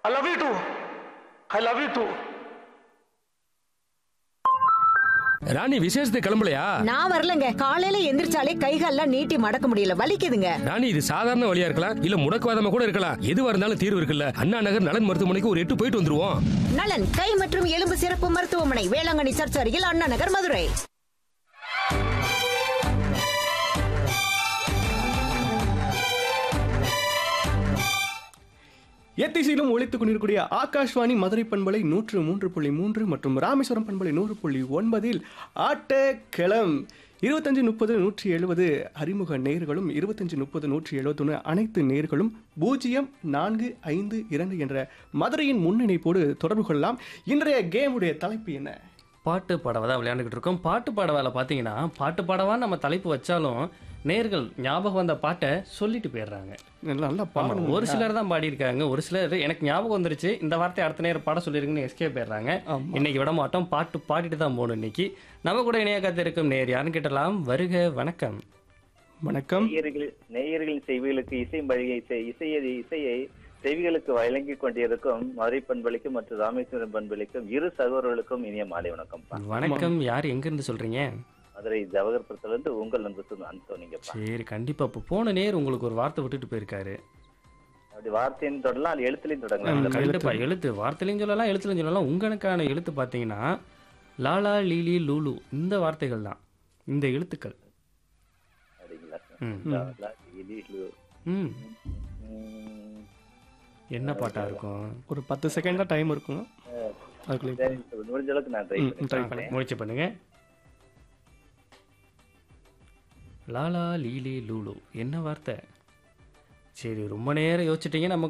I love you too I love you too Rani விசேஷத்துக்கு கிளம்பலையா நான் வரலங்க காலையில எந்திரிச்சாலே கைகால்லாம் நீட்டி மடக்க முடியல வலிக்குதுங்க ராணி இது சாதாரண வழியா இருக்கலாம் இல்ல முடக்குவாதமா கூட இருக்கலாம் எதுவா இருந்தாலும் தீர்வு இருக்குல்ல அண்ணா நகர் நலன் மருத்துவமனைக்கு ஒரு எட்டு போயிட்டு வந்துருவோம் நலன் கை மற்றும் எலும்பு சிறப்பு மருத்துவமனை வேளாங்கண்ணி சர்ச் அருகில் அண்ணா நகர் மதுரை எத்திசையிலும் ஒழித்துக் கொண்டிருக்கூடிய ஆகாஷ்வாணி மதுரை பண்பலை நூற்று மூன்று புள்ளி மூன்று மற்றும் ராமேஸ்வரம் பண்பலை நூறு புள்ளி ஒன்பதில் ஆட்டக்கிளம் இருபத்தஞ்சு முப்பது நூற்றி எழுபது அறிமுக நேர்களும் இருபத்தஞ்சு முப்பது நூற்றி எழுபத்தொன்று அனைத்து நேர்களும் பூஜ்ஜியம் நான்கு ஐந்து இரண்டு என்ற மதுரையின் முன்னிணைப்போடு தொடர்பு கொள்ளலாம் இன்றைய கேமுடைய தலைப்பு என்ன பாட்டு பாடவா தான் விளையாண்டுக்கிட்டு இருக்கோம் பாட்டு பாடவால பார்த்தீங்கன்னா பாட்டு பாடவா நம்ம தலைப்பு வச்சாலும் நேர்கள் ஞாபகம் வந்த பாட்டை சொல்லிட்டு போயிடுறாங்க நல்லா நல்லா ஆமா, பாடணும் ஒரு சிலர் தான் பாடியிருக்காங்க ஒரு சிலர் எனக்கு ஞாபகம் வந்துருச்சு இந்த வார்த்தை அடுத்த நேரம் பாட சொல்லிருக்குன்னு எஸ்கே போயிடுறாங்க ஆமா. இன்னைக்கு விட மாட்டோம் பாட்டு பாடிட்டு தான் போகணும் இன்னைக்கு நம்ம கூட இணைய காத்திருக்கும் நேர் யாருன்னு கேட்டலாம் வருக வணக்கம் வணக்கம் நேயர்கள் நேயர்களின் செய்திகளுக்கு இசை மழிகை செய்- இசையை இசையை செவிகளுக்கு வழங்கி கொண்டிருக்கும் மதுரை பண்பளிக்கும் மற்றும் ராமேஸ்வரம் பண்பளிக்கும் இரு சகோதரர்களுக்கும் இனிய மாலை வணக்கம்ப்பா வணக்கம் யார் எங்க இருந்து சொல்றீங்க மதுரை ஜவஹர்புரத்துல இருந்து உங்கள் நண்பர் அந்தோனிங்கப்பா சரி கண்டிப்பா இப்போ போன நேர் உங்களுக்கு ஒரு வார்த்தை விட்டுட்டு போயிருக்காரு அப்படி வார்த்தையின் தொடரலாம் அது எழுத்துலையும் தொடங்கலாம் கண்டிப்பா எழுத்து வார்த்தையிலையும் சொல்லலாம் எழுத்துலையும் சொல்லலாம் உங்களுக்கான எழுத்து பார்த்தீங்கன்னா லாலா லீலி லூலு இந்த வார்த்தைகள் தான் இந்த எழுத்துக்கள் அப்படிங்களா ம். லாலா, லீலி, லு. ம் ம், என்ன பாட்டா இருக்கும் ஒரு பத்து செகண்ட் தான் டைம் இருக்குங்க அதுக்குள்ளே சரி, முடிஞ்ச அளவுக்கு நான் ட்ரை ம், try பண்ணி பண்ணேன். முயற்சி பண்ணுங்க லாலா லீலி லூலு என்ன வார்த்தை சரி ரொம்ப நேரம் யோசிச்சிட்டீங்க நம்ம